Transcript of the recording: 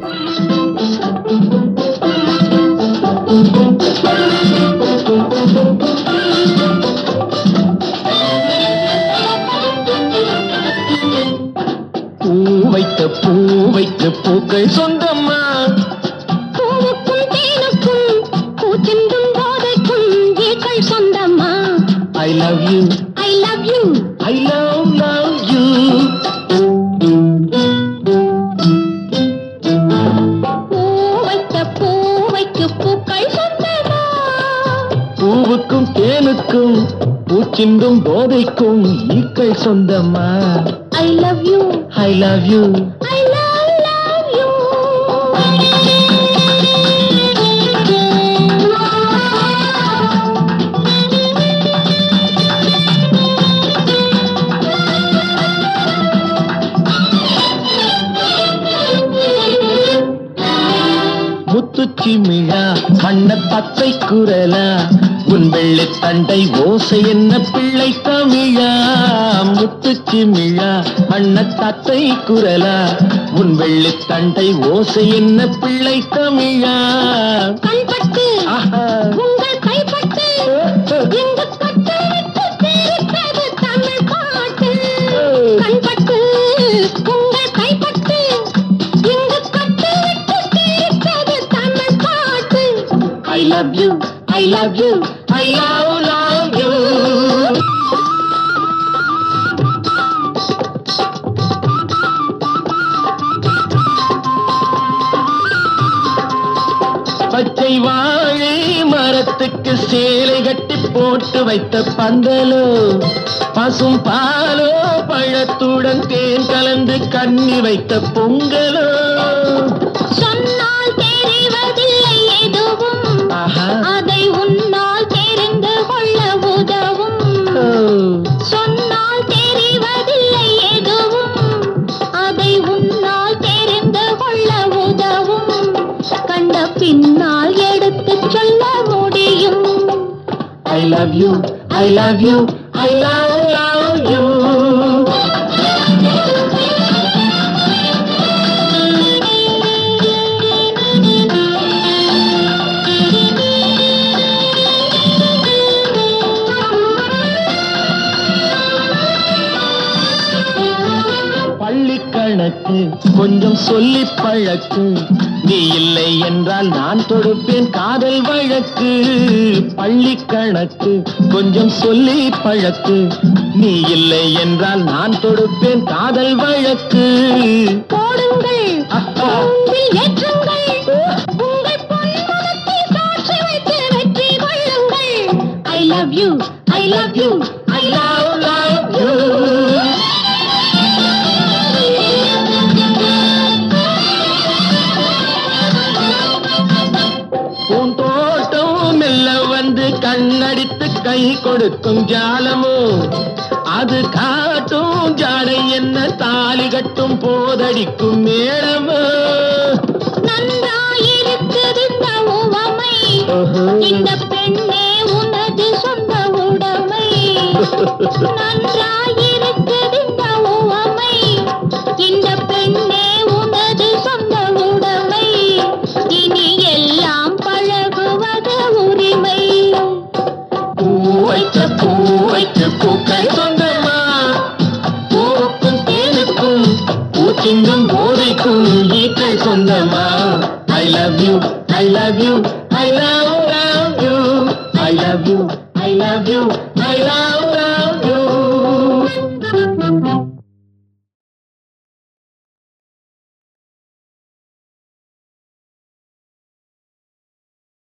பூ வைத்த பூ வைத்த பூக்கள் சொந்தம்மா பூவுக்கும் தேனுக்கும் பூச்சிந்தும் போதைக்கும் ஈக்கள் சொந்தமா I love you I love you I love love you பூ வைத்த பூ வைக்கு பூக்கள் சொந்தமா பூவுக்கும் தேனுக்கும் பூச்சிந்தும் போதைக்கும் ஈக்கள் சொந்தம்மா I love you I love you I love love you முத்துச்சிமிழா வண்ண பத்தை குரலா உன் வெள்ளை தண்டை ஓசை என்ன பிள்ளை தமிழா முத்துச்சிமிழா வண்ண தத்தை குரலா உன் வெள்ளை தண்டை ஓசை என்ன பிள்ளை தமிழா கண்பட்டு ஆஹா. உங்கள் கைப்பட்டு இங்கு கட்டு விட்டு சிரித்தது தமிழ் பாட்டு கண்பட்டு உங்கள் கைப்பட்டு இங்கு கட்டு விட்டு சிரித்தது தமிழ் பாட்டு I love you, I love you, I love, love you. பச்சை வாழை மரத்துக்கு சேலை கட்டி போட்டு வைத்த பந்தலோ பசும் பாலோ பழத்துடன் தேன் கலந்து கண்ணி வைத்த பொங்கலோ சொன்னால் தெரிவதில்லை எதுவும் ஆஹா அதை உன்னால் தெரிந்து கொள்ள உதவும் ஓ. சொன்னால் தெரிவதில்லை எதுவும் அதை உன்னால் தெரிந்து கொள்ள உதவும் கண்ட பின்னால் எடுத்துச் சொல்ல முடியும் I love you, I love you, I love, love you. பள்ளி கணக்கு கொஞ்சம் சொல்லி பழக்கு நீ இல்லை என்றால் நான் தொடுப்பேன் காதல் வழக்கு பள்ளி கணக்கு கொஞ்சம் சொல்லி பழக்கு நீ இல்லை என்றால் நான் தொடுப்பேன் காதல் வழக்கு போடுங்கள் அப்பா. அன்பில் ஏற்றுங்கள் உங்கள் பொன்முகத்தை சாட்சி வைத்து வெற்றி கொள்ளுங்கள் I love you I love you I love, love you. பூந்தோட்டம் மெல்ல வந்து கண்ணடித்து கை கொடுக்கும் ஜாலமோ அது காட்டும் ஜாடை என்ன தாலி கட்டும் போதடிக்கும் மேளமோ நன்றாயிருக்குது இந்த உவமை ஓஹோ. இந்த பெண்ணே உனது சொந்த உடைமை நன்றாயிருக்குது இந்த உவமை இந்த பெண்ணே உனது சொந்த உடைமை இனி எல்லாம் பழகுவது உரிமை பூ வைத்த பூ வைத்த பூக்கள் சொந்தமா பூவுக்கும் தேனுக்கும் பூச்சிங்கும் போதைக்கும் ஈக்கள் சொந்தமா I love you I love you I love love you I love you I love you I love